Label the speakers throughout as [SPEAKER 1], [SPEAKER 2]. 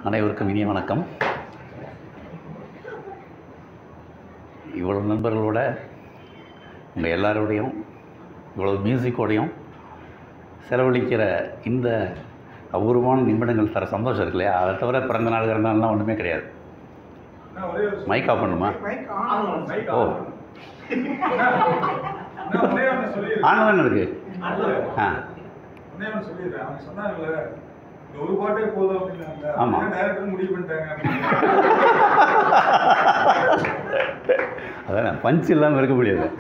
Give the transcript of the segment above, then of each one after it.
[SPEAKER 1] அனைவருக்கும் இனிய வணக்கம் இவ்வளவு நண்பர்களோட உங்கள் எல்லாரோடையும் இவ்வளவு மியூசிக்கோடையும் செலவழிக்கிற இந்த அபூர்வமான நிமிடங்கள் தர சந்தோஷம் இருக்கு இல்லையா அதை தவிர பிறந்த நாள் இறந்த நாள்லாம் ஒன்றுமே கிடையாது
[SPEAKER 2] நான் ஒரே ஒரு
[SPEAKER 1] மைக் ஆஃப் பண்ணுமா
[SPEAKER 2] மைக்
[SPEAKER 1] ஓ
[SPEAKER 2] ஆன் நான் ஒரே ஒன்று சொல்லிடுறேன்
[SPEAKER 1] ஆனவன் இருக்கு ஆ
[SPEAKER 2] ஒரே ஒன்று சொல்லிடுறேன் அவங்க சொன்னாங்கல்ல இந்த ஒரு பாட்டே போதும் அப்படின்னாங்க
[SPEAKER 1] ஆமா.
[SPEAKER 2] டேரக்டர் முடிவு பண்ணிட்டாங்க
[SPEAKER 1] அதான் பஞ்ச் இல்லாமல் இருக்க முடியாது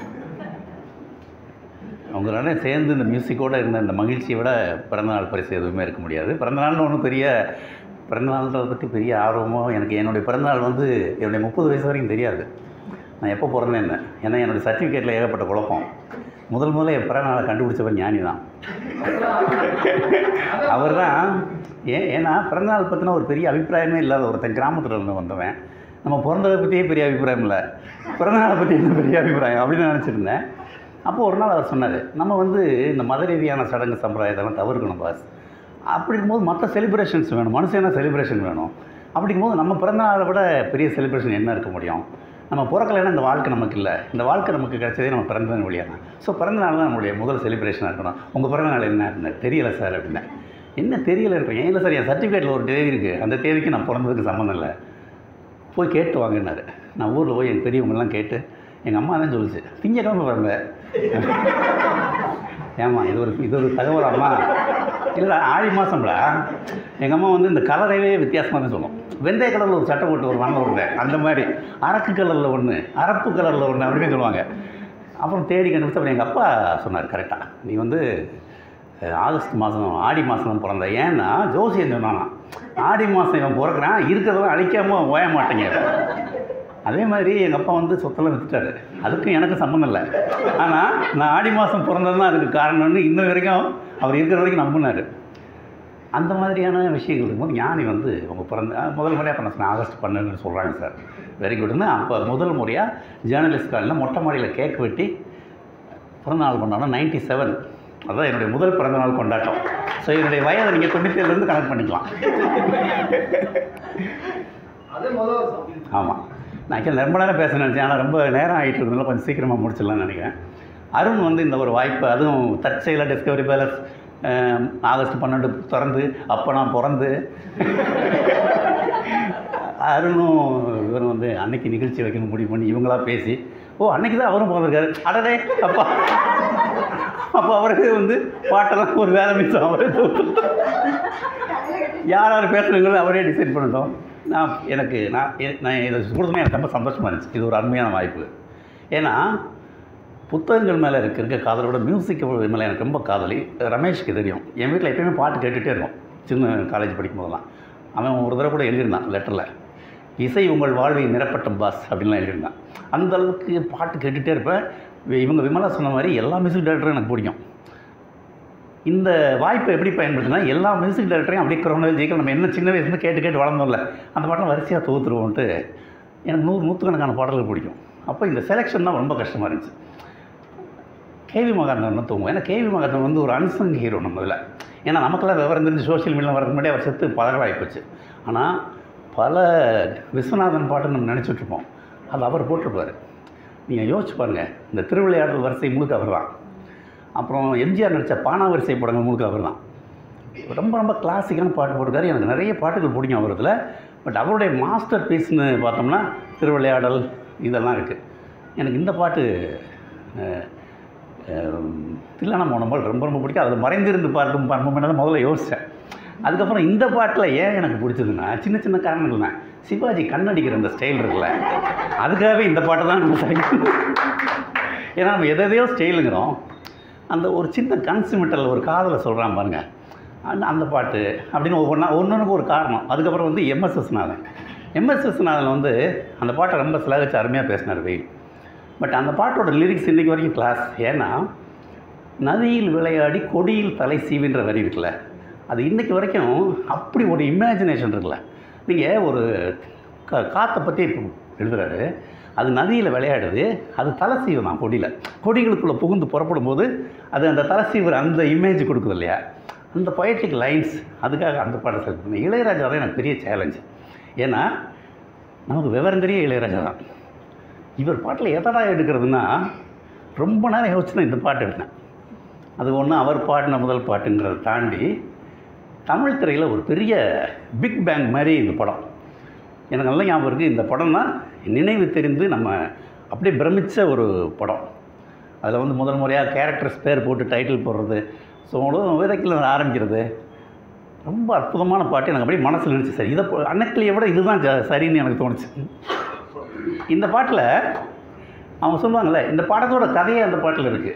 [SPEAKER 1] அவங்களோட சேர்ந்து இந்த மியூசிக்கோடு இருந்த இந்த மகிழ்ச்சியை விட பிறந்தநாள் பரிசு எதுவுமே இருக்க முடியாது பிறந்தநாள்னு ஒன்றும் பெரிய பிறந்தநாள்ன்றதை பற்றி பெரிய ஆர்வமோ எனக்கு என்னுடைய பிறந்தநாள் வந்து என்னுடைய முப்பது வயசு வரைக்கும் தெரியாது நான் எப்போ பிறந்தேன் என்ன ஏன்னா என்னுடைய சர்டிஃபிகேட்டில் ஏகப்பட்ட குழப்பம் முதல் முதல்ல என் பிறந்தநாளை கண்டுபிடிச்சவர் ஞானி தான் அவர் தான் ஏன் ஏன்னா பிறந்தநாள் பற்றின ஒரு பெரிய அபிப்பிராயமே இல்லாத ஒருத்தன் கிராமத்தில் இருந்து வந்தவன் நம்ம பிறந்ததை பற்றியே பெரிய அபிப்பிராயம் இல்லை பிறந்தநாளை பற்றி என்ன பெரிய அபிப்பிராயம் அப்படின்னு நினச்சிருந்தேன் அப்போ ஒரு நாள் அவர் சொன்னார் நம்ம வந்து இந்த மத ரீதியான சடங்கு சம்பிரதாயத்தெல்லாம் தவிர்க்கணும் பாஸ் அப்படி இருக்கும்போது மற்ற செலிப்ரேஷன்ஸ் வேணும் மனுஷனா செலிப்ரேஷன் வேணும் அப்படிங்கும்போது நம்ம பிறந்தநாளை விட பெரிய செலிப்ரேஷன் என்ன இருக்க முடியும் நம்ம பிறக்கலைன்னா இந்த வாழ்க்கை நமக்கு இல்லை இந்த வாழ்க்கை நமக்கு கிடைச்சதே நம்ம பிறந்ததன் வழியாக தான் ஸோ பிறந்த நாள் தான் நம்மளுடைய முதல் செலிப்ரேஷனாக இருக்கணும் உங்கள் பிறந்த நாள் என்ன அப்படின்னா தெரியல சார் அப்படின்னேன் என்ன தெரியல இருக்கேன் ஏன் இல்லை சார் என் சர்டிஃபிகேட்டில் ஒரு தேதி இருக்குது அந்த தேதிக்கு நான் பிறந்ததுக்கு சம்மந்தம் இல்லை போய் கேட்டு வாங்கினாரு நான் ஊரில் போய் எங்கள் பெரியவங்கெல்லாம் கேட்டு எங்கள் அம்மா தான் சொல்லுச்சு திங்கக்கிழமை வரல ஏம்மா இது ஒரு இது ஒரு தகவல் அம்மா இல்லை ஆடி மாதம்ல எங்கள் அம்மா வந்து இந்த கலரையே வித்தியாசமாக தான் சொல்லும் வெந்தய கலரில் ஒரு சட்டை போட்டு ஒரு வண்ணம் வருது அந்த மாதிரி அரக்கு கலரில் ஒன்று அரப்பு கலரில் ஒன்று அப்படின்னு சொல்லுவாங்க அப்புறம் தேடி கண்டுபிடிச்சு அப்புறம் எங்கள் அப்பா சொன்னார் கரெக்டாக நீ வந்து அஹ், ஆகஸ்ட் மாதம் ஆடி மாதம் தான் பிறந்த ஏன்னா ஜோசியம் சொன்னானா ஆடி மாதம் இவன் பிறக்கிறான் இருக்கிறதெல்லாம் அழிக்காமல் ஓய மாட்டேங்க அதே மாதிரி எங்கள் அப்பா வந்து சொத்தெல்லாம் விற்றுட்டாரு அதுக்கும் எனக்கு சம்மந்தம் இல்லை ஆனால் நான் ஆடி மாதம் பிறந்தது தான் அதுக்கு காரணம்னு இன்ன வரைக்கும் அவர் இருக்கிற வரைக்கும் நம்பினார் அந்த மாதிரியான விஷயங்கள் இருக்கும்போது ஞானி வந்து அவங்க பிறந்த அஹ், முதல் முறையாக பண்ண சொன்னேன் ஆகஸ்ட் பன்னெண்டுன்னு சொல்கிறாங்க சார் வெரி குட்னு அப்போ முதல் முறையாக ஜேர்னலிஸ்ட் காலில் மொட்டை மாடியில் கேக் வெட்டி பிறந்தநாள் கொண்டாடம் நைன்டி செவன் அதான் என்னுடைய முதல் பிறந்தநாள் கொண்டாட்டம் ஸோ என்னுடைய வயதை நீங்கள் தொண்ணூத்தேழுலேருந்து கணக்கு பண்ணிக்கலாம்
[SPEAKER 3] அது முதல் வருஷம்
[SPEAKER 1] ஆமாம் நான் ஆக்சுவலி ரொம்ப நேரம் பேச நினச்சேன் ஆனால் ரொம்ப நேரம் ஆகிட்டு இருந்ததுனால கொஞ்சம் சீக்கிரமாக முடிச்சிடலாம்னு நினைக்கிறேன் அருண் வந்து இந்த ஒரு வாய்ப்பு அதுவும் தற்செயலாக டிஸ்கவரி பேலஸ் ஆகஸ்ட் பன்னெண்டு திறந்து அப்போ நான் பிறந்து அருணும் இவரும் வந்து அன்னைக்கு நிகழ்ச்சி வைக்கணும் முடிவு பண்ணி இவங்களா பேசி ஓ அன்னைக்கு தான் அவரும் பிறந்திருக்காரு அடடே அப்பா அப்போ அவருக்கு வந்து பாட்டெல்லாம் ஒரு வேலை மிச்சம் அவரே யார் யார் பேசுகிறீங்களோ அவரே டிசைட் பண்ணட்டும் நான் எனக்கு நான் எ- நான் இதை கொடுத்தோன்னே எனக்கு ரொம்ப சந்தோஷமாக இருந்துச்சு இது ஒரு அருமையான வாய்ப்பு ஏன்னா புத்தகங்கள் மேலே இருக்க இருக்க காதலோட மியூசிக் மேலே எனக்கு ரொம்ப காதலி ரமேஷ்க்கு தெரியும் என் வீட்டில் எப்பயுமே பாட்டு கேட்டுகிட்டே இருக்கும் சின்ன காலேஜ் படிக்கும் போதெல்லாம் அவன் ஒரு தடவை கூட எழுதியிருந்தான் லெட்டரில் இசை உங்கள் வாழ்வை நிரப்பட்டும் பாஸ் அப்படின்லாம் எழுதியிருந்தான் அந்த அளவுக்கு பாட்டு கேட்டுகிட்டே இருப்பேன் இவங்க விமலா சொன்ன மாதிரி எல்லா மியூசிக் டேரக்டரும் எனக்கு பிடிக்கும் இந்த வாய்ப்பை எப்படி பயன்படுத்தினா எல்லா மியூசிக் டைரக்டரையும் அப்படியே குரோனாலஜிக்கல் நம்ம என்ன சின்ன வயசுலேருந்து கேட்டு கேட்டு வளர்ந்தோம்ல அந்த பாட்டெலாம் வரிசையாக தொகுத்துருவோன்ட்டு எனக்கு நூறு நூற்றுக்கணக்கான பாடல்கள் பிடிக்கும் அப்போ இந்த செலெக்ஷன் தான் ரொம்ப கஷ்டமாக இருந்துச்சு கேவி மகாந்தன் தான் தூங்குவோம் ஏன்னா கேவி மகாந்தன் வந்து ஒரு அன்சங் ஹீரோ நம்ம இதில் ஏன்னா நமக்கெல்லாம் விவரம் தெரிஞ்சு சோஷியல் மீடியா வரதுக்கு முன்னாடி அவர் செத்து பழகலாகி போச்சு ஆனால் பல விஸ்வநாதன் பாட்டு நம்ம நினச்சிட்டு இருப்போம் அது அவர் போட்டிருப்பார் நீங்கள் யோசிச்சு பாருங்கள் இந்த திருவிளையாடல் வரிசை முழுக்க அவர் தான் அப்புறம் எம்ஜிஆர் நடித்த பானாவரிசை படங்கள் முழுக்க அவர் தான் ரொம்ப ரொம்ப கிளாசிக்கான பாட்டு போட்டிருக்காரு எனக்கு நிறைய பாட்டுகள் பிடிக்கும் அவர் இதில் பட் அவருடைய மாஸ்டர் பீஸ்னு பார்த்தோம்னா திருவிளையாடல் இதெல்லாம் இருக்குது எனக்கு இந்த பாட்டு அஹ், அஹ், தில்லான மோனம்பால் ரொம்ப ரொம்ப பிடிக்கும் அதில் மறைந்திருந்து பார்க்கும் பண்புமே தான் முதல்ல யோசித்தேன் அதுக்கப்புறம் இந்த பாட்டில் ஏன் எனக்கு பிடிச்சதுன்னா சின்ன சின்ன காரணங்கள் தான் சிவாஜி கண்ணடிக்கிற அந்த ஸ்டைல் இருக்குல்ல அதுக்காகவே இந்த பாட்டை தான் நம்ம செலக்ட் ஏன்னா நம்ம எதை எதையோ ஸ்டைலுங்கிறோம் அந்த ஒரு சின்ன கன்சிமெண்டல் ஒரு காதலை சொல்கிறான் பாருங்க அந்த அந்த பாட்டு அப்படின்னு ஒவ்வொன்றா ஒன்றொன்றுக்கு ஒரு காரணம் அதுக்கப்புறம் வந்து எம்எஸ் விஸ்வநாதன் எம்எஸ் விஸ்வநாதன் வந்து அந்த பாட்டை ரொம்ப சிலகச்சு அருமையாக பேசினார் வெயில் பட் அந்த பாட்டோட லிரிக்ஸ் இன்றைக்கி வரைக்கும் கிளாஸ் ஏன்னா நதியில் விளையாடி கொடியில் தலை சீவின்ற வரி இருக்குல்ல அது இன்றைக்கி வரைக்கும் அப்படி ஒரு இமேஜினேஷன் இருக்குல்ல நீங்கள் ஒரு கா காற்றை பற்றி எழுதுறாரு அது நதியில் விளையாடுது அது தலை சீவுதான் கொடியில் கொடிகளுக்குள்ளே புகுந்து புறப்படும் போது அது அந்த தலை சீவுற அந்த இமேஜ் கொடுக்குது இல்லையா அந்த பொயட்டிக் லைன்ஸ் அதுக்காக அந்த பாட்டை செலக்ட் பண்ணேன் இளையராஜா தான் எனக்கு பெரிய சேலஞ்சு ஏன்னா நமக்கு விவரம் தெரிய இளையராஜா தான் இவர் பாட்டில் எதடா எடுக்கிறதுனா ரொம்ப நேரம் யோசிச்சு தான் இந்த பாட்டு எடுத்தேன் அது ஒன்று அவர் பாடின முதல் பாட்டுங்கிறத தாண்டி தமிழ் திரையில் ஒரு பெரிய பிக் பேங் மாதிரி இந்த படம் எனக்கு நல்ல ஞாபகம் இருக்குது இந்த படம்னா நினைவு தெரிந்து நம்ம அப்படியே பிரமிச்ச ஒரு படம் அதில் வந்து முதல் முறையாக கேரக்டர்ஸ் பேர் போட்டு டைட்டில் போடுறது ஸோ விதைக்கில் ஆரம்பிக்கிறது ரொம்ப அற்புதமான பாட்டு எனக்கு அப்படியே மனசில் நினச்சி சரி இதை போ- அன்னைக்கிளியை விட இதுதான் ஜ- சரின்னு எனக்கு தோணுச்சு இந்த பாட்டில் அவங்க சொல்லுவாங்கள்ல இந்த பாடத்தோட கதையே அந்த பாட்டில் இருக்குது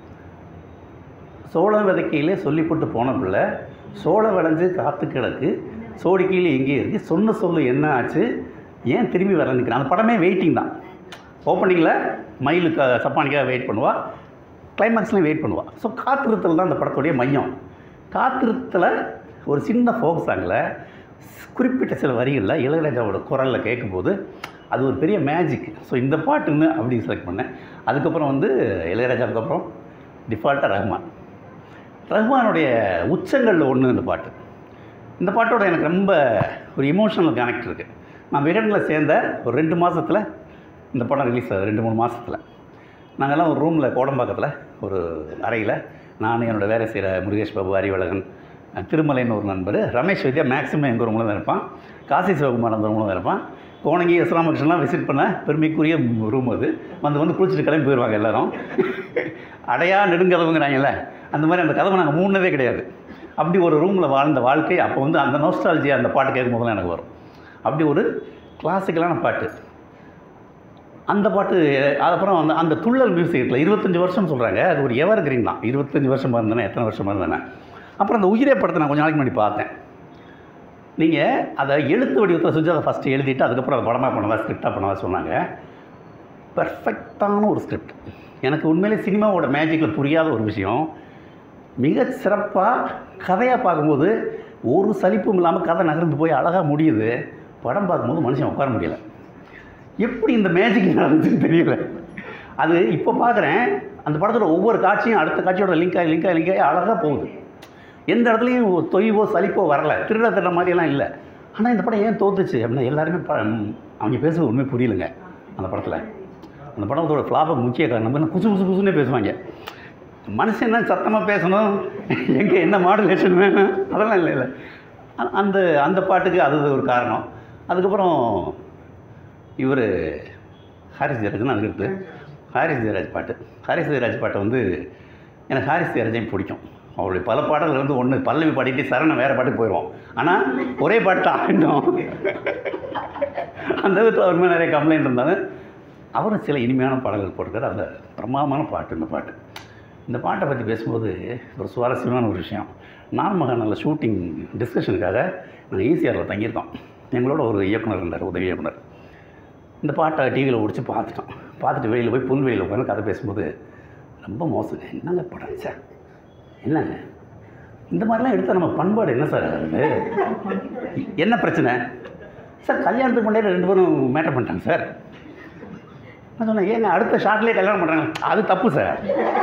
[SPEAKER 1] சோளம் விதைக்கையிலே சொல்லி போட்டு போன பிள்ளை சோளம் விளைஞ்சு காத்து கிடக்கு சோடி கீழே எங்கேயே இருக்குது சொன்ன சொல்லு என்ன ஆச்சு ஏன் திரும்பி வர நிற்கிறேன் அந்த படமே வெயிட்டிங் தான் ஓப்பனிங்கில் மயிலுக்கு சப்பானிக்காக வெயிட் பண்ணுவா கிளைமேக்ஸ்லையும் வெயிட் பண்ணுவா ஸோ காத்திருத்தல் தான் அந்த படத்துடைய மையம் காத்திருத்தல ஒரு சின்ன ஃபோக் சாங்கில் குறிப்பிட்ட சில வரிகளில் இளையராஜாவோட குரலில் கேட்கும்போது அது ஒரு பெரிய மேஜிக் ஸோ இந்த பாட்டுன்னு அப்படி செலக்ட் பண்ணேன் அதுக்கப்புறம் வந்து இளையராஜாவுக்கு அப்புறம் டிஃபால்ட்டாக ரஹ்மான் ரஹ்மானுடைய உச்சங்களில் ஒன்று இந்த பாட்டு இந்த பாட்டோட எனக்கு ரொம்ப ஒரு இமோஷனல் கனெக்ட் இருக்குது நான் விகடனில் சேர்ந்த ஒரு ரெண்டு மாதத்தில் இந்த படம் ரிலீஸ் ஆகுது ரெண்டு மூணு மாதத்தில் நாங்கள்லாம் ஒரு ரூமில் கோடம்பாக்கத்தில் ஒரு அறையில் நான் என்னோட வேலை செய்கிற முருகேஷ் பாபு அறிவழகன் அஹ், திருமலைன்னு ஒரு நண்பர் ரமேஷ் வித்யா மேக்ஸிமம் எங்கள் ரூமில் தான் இருப்பான் காசி சிவகுமார் அந்த ரூமில் தான் இருப்பான் கோணங்கி எஸ் ராமகிருஷ்ணன்லாம் விசிட் பண்ண பெருமைக்குரிய ரூம் அது வந்து வந்து குளிச்சுட்டு கிளம்பி போயிடுவாங்க எல்லாரும் அடையா நெடுங்கதவுங்கிறாங்கல்ல அந்த மாதிரி அந்த கதவை நாங்கள் மூணதே கிடையாது அப்படி ஒரு ரூமில் வாழ்ந்த வாழ்க்கை அப்போ வந்து அந்த நோஸ்டாலஜி அந்த பாட்டு கேட்கும் போதெல்லாம் எனக்கு வரும் அப்படி ஒரு கிளாசிக்கலான பாட்டு அந்த பாட்டு அதுக்கப்புறம் அந்த அந்த துள்ளல் மியூசிக்கில் இருபத்தஞ்சி வருஷம் சொல்கிறாங்க அது ஒரு எவர் கிரீன் தான் இருபத்தஞ்சி வருஷமாக இருந்தேனே எத்தனை வருஷமாக இருந்தேனே அப்புறம் அந்த உயிரே படத்தை நான் கொஞ்ச நாளைக்கு முன்னாடி பார்த்தேன் நீங்கள் அதை எழுத்து வடிவத்தில் சுஜாதா ஃபஸ்ட்டு எழுதிட்டு அதுக்கப்புறம் அதை படமாக பண்ணவா ஸ்கிரிப்டாக பண்ணவா சொன்னாங்க பெர்ஃபெக்டான ஒரு ஸ்கிரிப்ட் எனக்கு உண்மையிலே சினிமாவோட மேஜிக்கில் புரியாத ஒரு விஷயம் மிக சிறப்பாக கதையாக பார்க்கும்போது ஒரு சலிப்பும் இல்லாமல் கதை நகர்ந்து போய் அழகாக முடியுது படம் பார்க்கும்போது மனுஷன் உட்கார முடியல எப்படி இந்த மேஜிக் நடந்துச்சுன்னு தெரியல அது இப்போ பார்க்குறேன் அந்த படத்தோட ஒவ்வொரு காட்சியும் அடுத்த காட்சியோட லிங்க் ஆகி லிங்க் ஆகி லிங்க் ஆகி அழகாக போகுது எந்த இடத்துலையும் ஒரு தொய்வோ சலிப்போ வரல திருட திருட மாதிரியெல்லாம் இல்லை ஆனால் இந்த படம் ஏன் தோத்துச்சு அப்படின்னா எல்லாருமே ப ம், அவங்க பேசுறது உண்மை புரியலைங்க அந்த படத்தில் அந்த படத்தோட ஃப்ளாப்புக்கு முக்கிய காரணம் என்ன குசு குசு குசுன்னே பேசுவாங்க மனுஷன் என்ன சத்தமாக பேசணும் எங்கே என்ன மாடுலேஷன் வேணும் அதெல்லாம் இல்லை இல்லை அ- அந்த அந்த பாட்டுக்கு அது ஒரு காரணம் அதுக்கப்புறம் இவர் ஹாரிஸ் ஜெயராஜன் அதுக்கு அடுத்து ஹாரிஸ் ஜெயராஜ் பாட்டு ஹாரிஸ் ஜெயராஜ் பாட்டை வந்து எனக்கு ஹாரிஸ் ஜெயராஜையும் பிடிக்கும் அவருடைய பல பாடல்கள் வந்து ஒன்று பல்லவி பாடிட்டு சரணம் வேறு பாட்டுக்கு போயிடுவோம் ஆனால் ஒரே பாட்டு தான் ஆடினோம் அந்த விதத்தில் அவர் மேலே நிறைய கம்ப்ளைண்ட் இருந்தாலும் அவரும் சில இனிமையான பாடல்கள் போட்டிருக்காரு அந்த பிரமாதமான பாட்டு இந்த பாட்டு இந்த பாட்டை பற்றி பேசும்போது ஒரு சுவாரஸ்யமான ஒரு விஷயம் நான் மகானில் ஷூட்டிங் டிஸ்கஷனுக்காக நாங்கள் ஈசிஆரில் தங்கியிருக்கோம் எங்களோட ஒரு இயக்குனர் இருந்தார் உதவி இயக்குனர் இந்த பாட்டை டிவியில் ஒடிச்சு பார்த்துட்டோம் பார்த்துட்டு வெளியில் போய் புல்வெளியில் உட்காந்து கதை பேசும்போது ரொம்ப மோசங்க என்னங்க படம் சார் என்னங்க இந்த மாதிரிலாம் எடுத்தால் நம்ம பண்பாடு என்ன சார் ஆகுது என்ன பிரச்சனை சார் கல்யாணத்துக்கு முன்னாடி ரெண்டு பேரும் மேட்டர் பண்ணிட்டாங்க சார் நான் சொன்னேன் ஏங்க அடுத்த ஷாட்லேயே கல்யாணம் பண்ணுறாங்க அது தப்பு சார்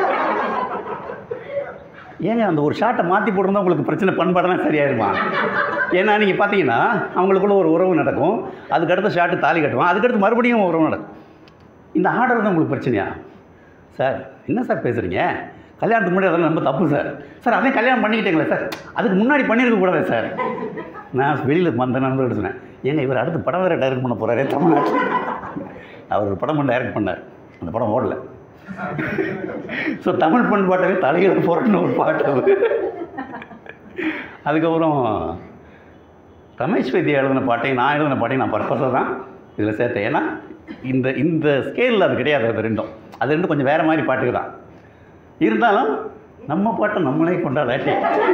[SPEAKER 1] ஏங்க அந்த ஒரு ஷாட்டை மாற்றி போட்டிருந்தா உங்களுக்கு பிரச்சனை பண்பாடெல்லாம் சரியாயிருமா ஏன்னா நீங்கள் பார்த்தீங்கன்னா அவங்களுக்குள்ள ஒரு உறவு நடக்கும் அதுக்கு அடுத்த ஷாட்டு தாலி கட்டுவான் அதுக்கடுத்து மறுபடியும் உறவு நடக்கும் இந்த ஆர்டர் தான் உங்களுக்கு பிரச்சனையா சார் என்ன சார் பேசுகிறீங்க கல்யாணத்துக்கு முன்னாடி அதெல்லாம் ரொம்ப தப்பு சார் சார் அதே கல்யாணம் பண்ணிக்கிட்டீங்களே சார் அதுக்கு முன்னாடி பண்ணியிருக்க கூடாது சார் நான் வெளியில் வந்த நண்பர்கள் சொன்னேன் ஏங்க இவர் அடுத்து படம் வேறு டைரக்ட் பண்ண போகிறாரே தமிழ்நாட்டில் அவர் ஒரு படம் டைரக்ட் பண்ணார் அந்த படம் ஓடல ஸோ தமிழ் பண்பாட்டவே தலையில் போகிறன்னு ஒரு பாட்டு அது அதுக்கப்புறம் ரமேஷ் வைத்தியா எழுதின பாட்டையும் நான் எழுதின பாட்டையும் நான் பர்பஸாக தான் இதில் சேர்த்தேன் ஏன்னா இந்த இந்த ஸ்கேலில் அது கிடையாது அது ரெண்டும் அது ரெண்டும் கொஞ்சம் வேறு மாதிரி பாட்டுக்கு தான் இருந்தாலும் நம்ம பாட்டை நம்மளே கொண்டாடாட்டி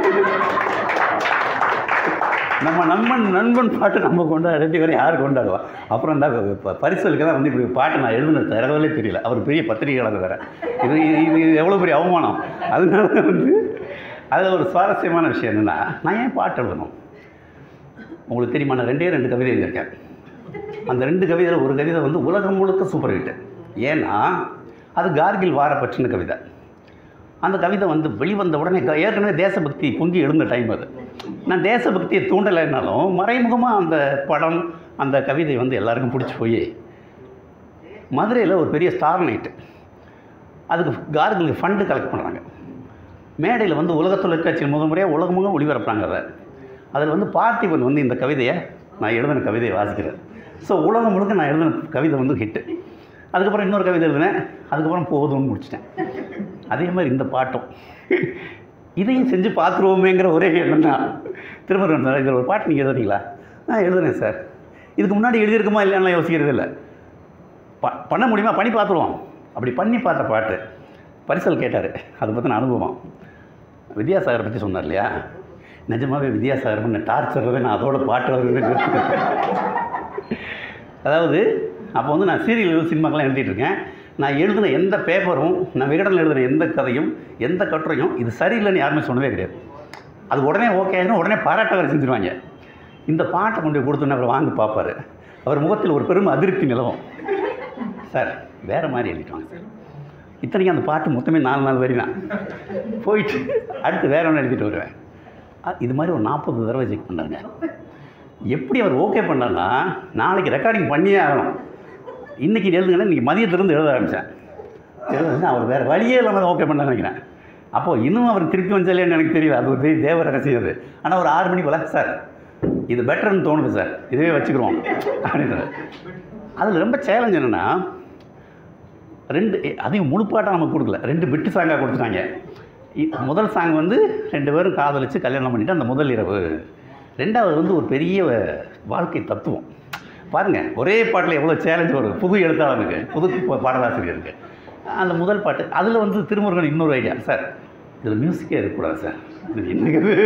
[SPEAKER 1] நம்ம நண்பன் நண்பன் பாட்டு நம்ம கொண்டாடி வரை யார் கொண்டாடுவா அப்புறம் இந்த ப- பரிசலுக்கு தான் வந்து இப்படி பாட்டு நான் எழுதுனது தரவே தெரியல அவர் பெரிய பத்திரிகையாளர் வேறு இது இது இது எவ்வளோ பெரிய அவமானம் அதனால வந்து அதில் ஒரு சுவாரஸ்யமான விஷயம் என்னென்னா நான் ஏன் பாட்டு எழுதணும் உங்களுக்கு தெரியுமா நான் ரெண்டே ரெண்டு கவிதை எழுதியிருக்கேன் அந்த ரெண்டு கவிதையில் ஒரு கவிதை வந்து உலகம் முழுக்க சூப்பர் ஹிட் ஏன்னா அது கார்கில் வார பற்றின கவிதை அந்த கவிதை வந்து வெளிவந்த உடனே க- ஏற்கனவே தேசபக்தி பொங்கி எழுந்த டைம் அது நான் தேசபக்தியை தூண்டலைன்னாலும் மறைமுகமாக அந்த படம் அந்த கவிதை வந்து எல்லாருக்கும் பிடிச்சி போய் மதுரையில் ஒரு பெரிய ஸ்டார் நைட்டு அதுக்கு கார்களுக்கு ஃபண்டு கலெக்ட் பண்ணுறாங்க மேடையில் வந்து உலக தொலைக்காட்சி முதல் முறையாக உலகமும் ஒளிபரப்புறாங்க அதை அதில் வந்து பார்த்திபன் வந்து இந்த கவிதையை நான் எழுதின கவிதையை வாசிக்கிறேன் ஸோ உலகம் முழுக்க நான் எழுதின கவிதை வந்து ஹிட்டு அதுக்கப்புறம் இன்னொரு கவிதை எழுதினேன் அதுக்கப்புறம் போதும்னு முடிச்சிட்டேன் அதே மாதிரி இந்த பாட்டும் இதையும் செஞ்சு பார்த்துருவோமேங்கிற ஒரே எண்ணம் தான் திரும்ப சார் இதில் ஒரு பாட்டு நீங்கள் எழுதுறீங்களா நான் எழுதுனேன் சார் இதுக்கு முன்னாடி எழுதியிருக்குமா இல்லைன்னா யோசிக்கிறது இல்லை ப பண்ண முடியுமா பண்ணி பார்த்துருவோம் அப்படி பண்ணி பார்த்த பாட்டு பரிசல் கேட்டார் அதை பற்றின அனுபவம் வித்யாசாகர் பற்றி சொன்னார் இல்லையா நிஜமாவே வித்யாசாகர் பண்ண டார்ச்சர் நான் அதோட பாட்டு வருது அதாவது அப்போ வந்து நான் சீரியல் சினிமாக்கெல்லாம் எழுதிட்டு இருக்கேன் நான் எழுதின எந்த பேப்பரும் நான் விகடனில் எழுதின எந்த கதையும் எந்த கட்டுரையும் இது சரியில்லைன்னு யாருமே சொன்னதே கிடையாது அது உடனே ஓகே ஆகிடும் உடனே பாராட்ட வேறு செஞ்சுருவாங்க இந்த பாட்டை கொண்டு போய் கொடுத்தோன்னே அவர் வாங்கி பார்ப்பார் அவர் முகத்தில் ஒரு பெரும் அதிருப்தி நிலவும் சார் வேறு மாதிரி எழுதிட்டாங்க சார் இத்தனைக்கும் அந்த பாட்டு மொத்தமே நாலு நாள் வரி தான் போயிட்டு அடுத்து வேற ஒன்று எழுதிட்டு வருவேன் அ, இது மாதிரி ஒரு நாற்பது தடவை செக் பண்ணாங்க எப்படி அவர் ஓகே பண்ணார்னா நாளைக்கு ரெக்கார்டிங் பண்ணியே ஆகணும் இன்றைக்கி எழுதுங்கன்னா இன்றைக்கி மதியத்திலிருந்து எழுத ஆரம்பித்தேன் எழுதுனா அவர் வேறு வழியே இல்லாமல் ஓகே பண்ண நினைக்கிறேன் அப்போது இன்னும் அவர் திருப்பி வந்தாலேன்னு எனக்கு தெரியல அது ஒரு பெரிய தேவ ரகசியம் அது ஆனால் ஒரு ஆறு மணி போல சார் இது பெட்டர்னு தோணுது சார் இதுவே வச்சுக்கிறோம் அப்படின்றது அதில் ரொம்ப சேலஞ்ச் என்னென்னா ரெண்டு அதையும் முழுப்பாட்டாக நமக்கு கொடுக்கல ரெண்டு பிட்டு சாங்காக கொடுத்துட்டாங்க இ- முதல் சாங் வந்து ரெண்டு பேரும் காதலிச்சு கல்யாணம் பண்ணிட்டு அந்த முதல் இரவு ரெண்டாவது வந்து ஒரு பெரிய வாழ்க்கை தத்துவம் பாருங்கள் ஒரே பாட்டில் எவ்வளோ சேலஞ்ச் வரும் புது எழுத்தாளருக்கு புது பா- பாடலாசிரியருக்கு அந்த முதல் பாட்டு அதில் வந்து திருமுருகன் இன்னொரு ஐடியா சார் இதில் மியூசிக்கே இருக்கக்கூடாது சார் இது என்னங்க இது?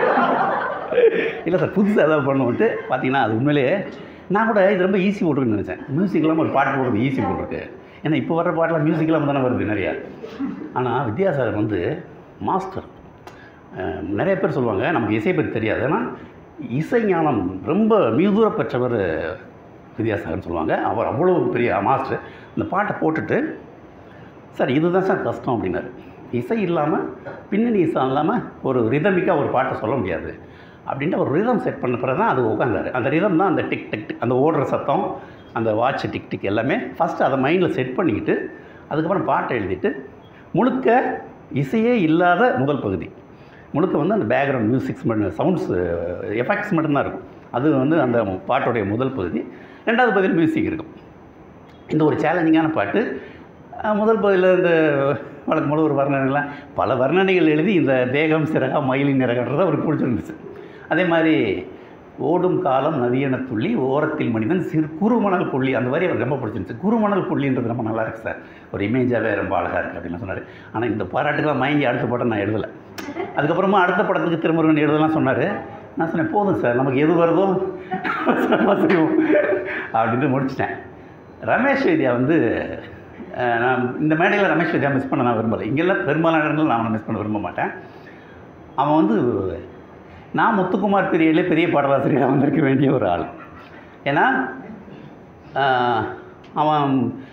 [SPEAKER 1] இல்லை சார் புதுசாக ஏதாவது பண்ணுவோன்ட்டு பார்த்தீங்கன்னா அது உண்மையிலேயே நான் கூட இது ரொம்ப ஈஸி போட்டுருக்குன்னு நினச்சேன் மியூசிக் இல்லாமல் ஒரு பாட்டு போடுறது ஈஸி போட்டிருக்கு ஏன்னா இப்போ வர்ற பாட்டில் மியூசிக் இல்லாமல் தானே வருது நிறையா ஆனால் வித்யாசாகர் வந்து மாஸ்டர் அஹ், நிறைய பேர் சொல்லுவாங்க நமக்கு இசை பற்றி தெரியாது ஏன்னா இசை ஞானம் ரொம்ப மிகுதூர பெற்றவர் வித்யாசாகர்னு சொல்லுவாங்க அவர் அவ்வளோ பெரிய மாஸ்டர் இந்த பாட்டை போட்டுட்டு சார் இதுதான் சார் கஷ்டம் அப்படின்னாரு இசை இல்லாமல் பின்னணி இசை இல்லாமல் ஒரு ரிதமிக்காக ஒரு பாட்டை சொல்ல முடியாது அப்படின்ட்டு ஒரு ரிதம் செட் பண்ண பிறகு தான் அது உட்காந்தாரு அந்த ரிதம் தான் அந்த டிக் டிக் டிக் அந்த ஓடுற சத்தம் அந்த வாட்ச் டிக் டிக் எல்லாமே ஃபஸ்ட்டு அதை மைண்டில் செட் பண்ணிக்கிட்டு அதுக்கப்புறம் பாட்டை எழுதிட்டு முழுக்க இசையே இல்லாத முதல் பகுதி முழுக்க வந்து அந்த பேக்ரவுண்ட் மியூசிக்ஸ் மட்டும் சவுண்ட்ஸ் எஃபெக்ட்ஸ் மட்டும்தான் இருக்கும் அது வந்து அந்த பாட்டோடைய முதல் பகுதி ரெண்டாவது பகுதியில் மியூசிக் இருக்கும் இந்த ஒரு சேலஞ்சிங்கான பாட்டு அஹ், முதல் பகுதியில் இந்த வழக்கம் போல ஒரு வர்ணனைலாம் பல வர்ணனைகள் எழுதி இந்த தேகம் சிறகா மயிலின் நிறகன்றதை அவருக்கு பிடிச்சிருந்துச்சு அதே மாதிரி ஓடும் காலம் நதியென துள்ளி ஓரத்தில் மனிதன் சிறு குறுமணல் புள்ளி அந்த வரி அவருக்கு ரொம்ப பிடிச்சிருந்துச்சு குறுமணல் புள்ளின்றது ரொம்ப நல்லா இருக்கு சார் ஒரு இமேஜாகவே ரொம்ப அழகாக இருக்குது அப்படின்னு சொன்னார் ஆனால் இந்த பாராட்டுக்கெல்லாம் மயங்கி அடுத்த படம் நான் எழுதலை அதுக்கப்புறமா அடுத்த படத்துக்கு திருமுருகன் எழுதலாம் சொன்னார் நான் சொன்னேன் போதும் சார் நமக்கு எது வருதோ நம்ம செய்வோம் அப்படின்ட்டு முடிச்சிட்டேன் ரமேஷ் வைத்தியா வந்து அஹ், நான் இந்த மேடையில் ரமேஷ் வைத்தியா மிஸ் பண்ண நான் விரும்பலை இங்கெல்லாம் பெரும்பாலான இடங்கள் நான் அவனை மிஸ் பண்ண விரும்ப மாட்டேன் அவன் வந்து நான் முத்துக்குமார் பெரியலே பெரிய பாடலாசிரியராக வந்திருக்க வேண்டிய ஒரு ஆள் ஏன்னா ஆஹ், அவன்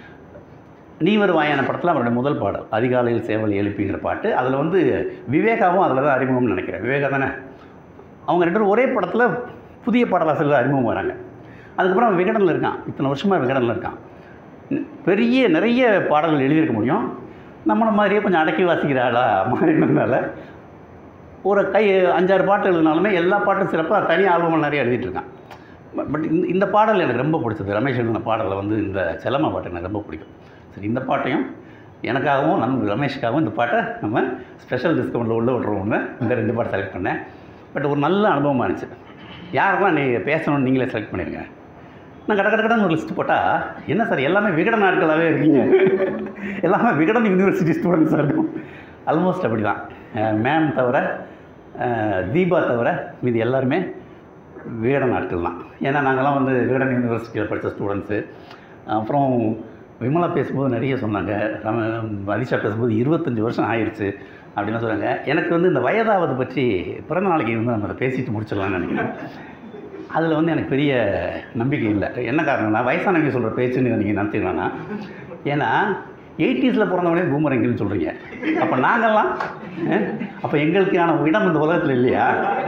[SPEAKER 1] நீ வருவாயான படத்தில் அவருடைய முதல் பாடல் அதிகாலையில் சேவல் எழுப்பிங்கிற பாட்டு அதில் வந்து விவேகாவும் அதில் தான் அறிமுகம்னு நினைக்கிறேன் விவேகா தானே அவங்க ரெண்டு பேரும் ஒரே படத்தில் புதிய பாடலாசிரியர் அறிமுகம் வராங்க அதுக்கப்புறம் அவன் விகடனில் இருக்கான் இத்தனை வருஷமாக விகடனில் இருக்கான் ந- பெரிய நிறைய பாடல்கள் எழுதியிருக்க முடியும் நம்மளை மாதிரியே கொஞ்சம் அடக்கி வாசிக்கிற ஆளா மாறினதுனால ஒரு கை அஞ்சாறு பாட்டு எழுதினாலுமே எல்லா பாட்டும் சிறப்பாக தனி ஆல்பம் நிறைய எழுதிட்டு இருக்கான் பட் இந்த இந்த பாடல் எனக்கு ரொம்ப பிடிச்சது ரமேஷ் எழுதின பாடலில் வந்து இந்த செலமா பாட்டு எனக்கு ரொம்ப பிடிக்கும் சரி இந்த பாட்டையும் எனக்காகவும் நம்ம ரமேஷுக்காகவும் இந்த பாட்டை நம்ம ஸ்பெஷல் டிஸ்கவுண்ட்டில் உள்ள விட்ருவோம்னு இந்த ரெண்டு பாட்டு செலக்ட் பண்ணேன் பட் ஒரு நல்ல அனுபவமாக இருந்துச்சு யாரெல்லாம் நீ பேசணும்னு நீங்களே செலக்ட் பண்ணிடுங்க நான் கட கட கடன்னு ஒரு லிஸ்ட் போட்டால் என்ன சார் எல்லாமே விகடன் நாட்களாகவே இருக்கீங்க எல்லாமே விகடன் யூனிவர்சிட்டி ஸ்டூடெண்ட்ஸாக இருக்கும் ஆல்மோஸ்ட் அப்படி தான் மேம் தவிர அஹ், தீபா தவிர மீதி எல்லாருமே விகடன் நாட்கள் தான் ஏன்னா நாங்கள்லாம் வந்து விகடன் யூனிவர்சிட்டியில் படித்த ஸ்டூடெண்ட்ஸு அப்புறம் விமலா பேசும்போது நிறைய சொன்னாங்க ரம அதிஷா பேசும்போது இருபத்தஞ்சி வருஷம் ஆயிடுச்சு அப்படின்னு சொன்னாங்க எனக்கு வந்து இந்த வயதாவது பற்றி பிறந்த நாளைக்கு வந்து நம்ம அதை பேசிட்டு முடிச்சிடலாம்னு நினைக்கிறேன் அதில் வந்து எனக்கு பெரிய நம்பிக்கை இல்லை என்ன காரணம்னா வயசானவங்க சொல்கிற பேச்சுன்னு நீங்கள் நினச்சிக்கலாம்னா ஏன்னா எயிட்டிஸில் பிறந்தவனே பூமரங்கின்னு சொல்கிறீங்க அப்போ நாங்கள்லாம் அப்போ எங்களுக்கான இடம் இந்த உலகத்தில் இல்லையா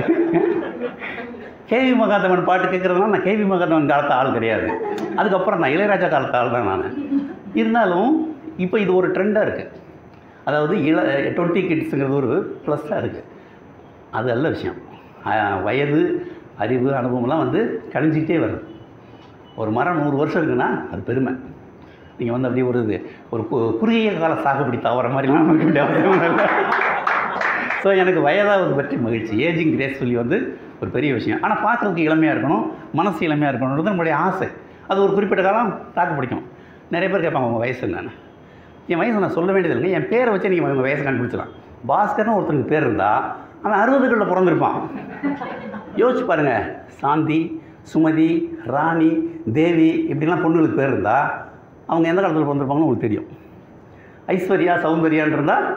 [SPEAKER 1] கேவி மகாதேவன் பாட்டு கேட்குறதுனால நான் கேவி மகாதேவன் காலத்து ஆள் கிடையாது அதுக்கப்புறம் நான் இளையராஜா காலத்து ஆள் தான் நான் இருந்தாலும் இப்போ இது ஒரு ட்ரெண்டாக இருக்குது அதாவது இள டுவெண்ட்டி கிட்ஸுங்கிறது ஒரு ப்ளஸ்ஸாக இருக்குது அது நல்ல விஷயம் அஹ் வயது அறிவு அனுபவம்லாம் வந்து கழிஞ்சிக்கிட்டே வருது ஒரு மரம் நூறு வருஷம் இருக்குன்னா அது பெருமை நீங்கள் வந்து அப்படியே ஒரு இது ஒரு கு- குறுகிய கால சாகுபடி தவற மாதிரிலாம் நமக்கு வேண்டிய அவசியம் இல்லை ஸோ எனக்கு வயதாவது பற்றி மகிழ்ச்சி ஏஜிங் கிரேஸ் சொல்லி வந்து ஒரு பெரிய விஷயம் ஆனால் பார்க்குறதுக்கு இளமையாக இருக்கணும் மனசு இளமையாக இருக்கணுன்றது நம்மளுடைய ஆசை அது ஒரு குறிப்பிட்ட காலம் தாக்கு பிடிக்கும் நிறைய பேர் கேட்பாங்க உங்கள் வயசு என்னன்னு என் வயசு நான் சொல்ல வேண்டியது இல்லைங்க என் பேரை வச்சு நீங்கள் உங்கள் வயசை கண்டுபிடிச்சலாம் பாஸ்கர்னு ஒருத்தருக்கு பேர் இருந்தால் அவன் அறுபதுகளில் பிறந்திருப்பான் யோசிச்சு பாருங்கள் சாந்தி சுமதி ராணி தேவி இப்படிலாம் பொண்ணுங்களுக்கு பேர் இருந்தால் அவங்க எந்த காலத்தில் பிறந்திருப்பாங்கன்னு உங்களுக்கு தெரியும் ஐஸ்வர்யா சௌந்தர்யான்னு இருந்தால்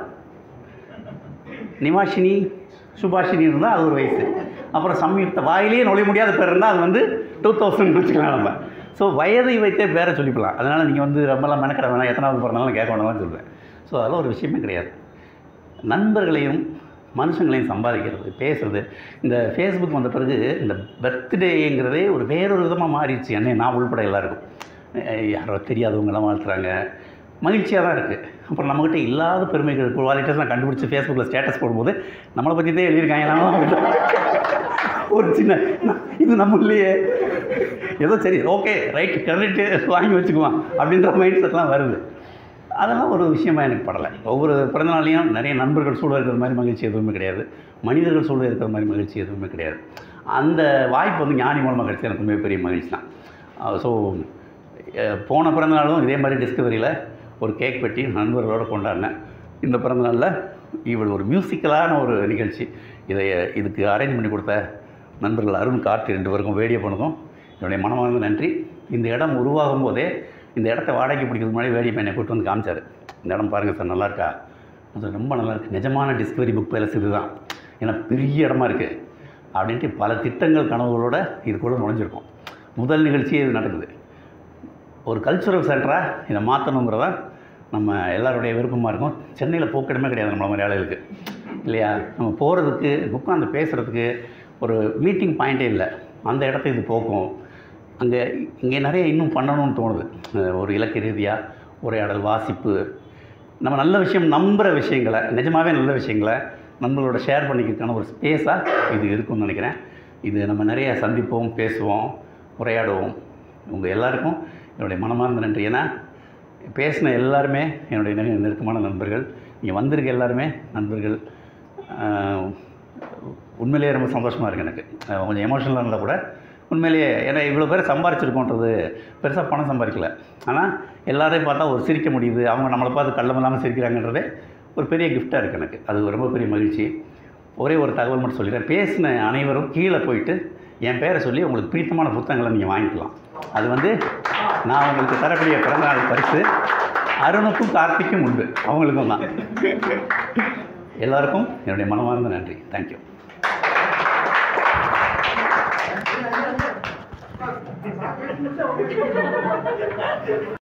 [SPEAKER 1] நிவாஷினி சுபாஷினி இருந்தால் அது ஒரு வயசு அப்புறம் சம்யுக்த வாயிலேயே நுழைய முடியாத பேர் இருந்தால் அது வந்து டூ தௌசண்ட் வச்சுக்கலாம் நம்ம ஸோ வயதை வைத்தே பேரை சொல்லிக்கலாம் அதனால் நீங்கள் வந்து ரொம்பலாம் மெனக்கிட வேணாம் எத்தனாவது பிறந்தாலும் கேட்க வேணாம்னு சொல்லுவேன் ஸோ அதெல்லாம் ஒரு விஷயமே கிடையாது நண்பர்களையும் மனுஷங்களையும் சம்பாதிக்கிறது பேசுறது இந்த ஃபேஸ்புக் வந்த பிறகு இந்த பர்த்டேங்கிறதே ஒரு வேறொரு விதமாக மாறிடுச்சு என்னை நான் உள்பட எல்லாருக்கும் அஹ் யாரோ தெரியாதவங்களாம் வாழ்த்துறாங்க மகிழ்ச்சியாக தான் இருக்குது அப்புறம் நம்மகிட்ட இல்லாத பெருமைகள் குவாலிட்டிஸ் நான் கண்டுபிடிச்சி ஃபேஸ்புக்கில் ஸ்டேட்டஸ் போடும்போது நம்மளை பற்றி தான் எழுதியிருக்காங்க ஒரு சின்ன இது நம்ம இல்லையே ஏதோ சரி ஓகே ரைட் கிரெடிட்டு வாங்கி வச்சுக்குவான் அப்படின்ற மைண்ட் செட்லாம் வருது அதெல்லாம் ஒரு விஷயமா எனக்கு படலை ஒவ்வொரு பிறந்தநாளையும் நிறைய நண்பர்கள் சூழ இருக்கிற மாதிரி மகிழ்ச்சி எதுவுமே கிடையாது மனிதர்கள் சூழ இருக்கிற மாதிரி மகிழ்ச்சி எதுவுமே கிடையாது அந்த வாய்ப்பு வந்து ஞானி மூலமாக கிடைச்சது எனக்கு மிகப்பெரிய மகிழ்ச்சி தான் ஸோ போன பிறந்தநாளும் இதே மாதிரி டிஸ்கவரியில் ஒரு கேக் வெட்டி நண்பர்களோடு கொண்டாடினேன் இந்த பிறந்தநாளில் இவள் ஒரு மியூசிக்கலான ஒரு நிகழ்ச்சி இதை இதுக்கு அரேஞ்ச் பண்ணி கொடுத்த நண்பர்கள் அருண் கார்த்தி ரெண்டு பேருக்கும் வேடியோ பண்ணதும் என்னுடைய மனமார்ந்த நன்றி இந்த இடம் உருவாகும் போதே இந்த இடத்த வாடகைக்கு பிடிக்கிறதுக்கு முன்னாடி வேடியை என்னை கூட்டு வந்து காமிச்சார் இந்த இடம் பாருங்கள் சார் நல்லா இருக்கா நான் சொன்னேன், ரொம்ப நல்லா இருக்கு நிஜமான டிஸ்கவரி புக் பேலஸ் இதுதான் ஏன்னா பெரிய இடமா இருக்குது அப்படின்ட்டு பல திட்டங்கள் கனவுகளோட இதுக்குள்ளே நுழைஞ்சிருக்கோம் முதல் நிகழ்ச்சியே இது நடக்குது ஒரு கல்ச்சுரல் சென்டராக இதை மாற்றணுங்கிறதா நம்ம எல்லாருடைய விருப்பமாக இருக்கும் சென்னையில் போக்கிடமே கிடையாது நம்மள மாதிரி ஆளுகளுக்கு இல்லையா நம்ம போகிறதுக்கு உட்காந்து பேசுகிறதுக்கு ஒரு மீட்டிங் பாயிண்ட்டே இல்லை அந்த இடத்த இது போக்கும் அங்கே இங்கே நிறைய இன்னும் பண்ணணும்னு தோணுது அஹ் ஒரு இலக்கிய ரீதியாக உரையாடல் வாசிப்பு நம்ம நல்ல விஷயம் நம்புகிற விஷயங்களை நிஜமாகவே நல்ல விஷயங்களை நண்பர்களோட ஷேர் பண்ணிக்கிறதுக்கான ஒரு ஸ்பேஸாக இது இருக்கும்னு நினைக்கிறேன் இது நம்ம நிறைய சந்திப்போம் பேசுவோம் உரையாடுவோம் உங்கள் எல்லாருக்கும் என்னுடைய மனமார்ந்த நன்றி ஏன்னா பேசின எல்லாருமே என்னுடைய நெரு- நெருக்கமான நண்பர்கள் இங்கே வந்திருக்க எல்லாருமே நண்பர்கள் ஆஹ், உண்மையிலேயே ரொம்ப சந்தோஷமாக இருக்குது எனக்கு ஆஹ், கொஞ்சம் எமோஷனலாக இருந்தால் கூட உண்மையிலேயே ஏன்னா இவ்வளோ பேர் சம்பாரிச்சிருக்கோன்றது பெருசாக பணம் சம்பாதிக்கல ஆனால் எல்லாரையும் பார்த்தா ஒரு சிரிக்க முடியுது அவங்க நம்மளை பார்த்து கள்ளம் இல்லாமல் சிரிக்கிறாங்கன்றதே ஒரு பெரிய கிஃப்டாக இருக்குது எனக்கு அது ரொம்ப பெரிய மகிழ்ச்சி ஒரே ஒரு தகவல் மட்டும் சொல்லிடுறேன் பேசின அனைவரும் கீழே போயிட்டு என் பேரை சொல்லி உங்களுக்கு பிடித்தமான புத்தகங்களை நீங்கள் வாங்கிக்கலாம் அது வந்து நான் உங்களுக்கு தரக்கூடிய பிறந்தநாள் பரிசு அருணுக்கும் கார்த்திக்கும் உண்டு அவங்களுக்கும் தான் எல்லாருக்கும் என்னுடைய மனமார்ந்த நன்றி தேங்க்யூ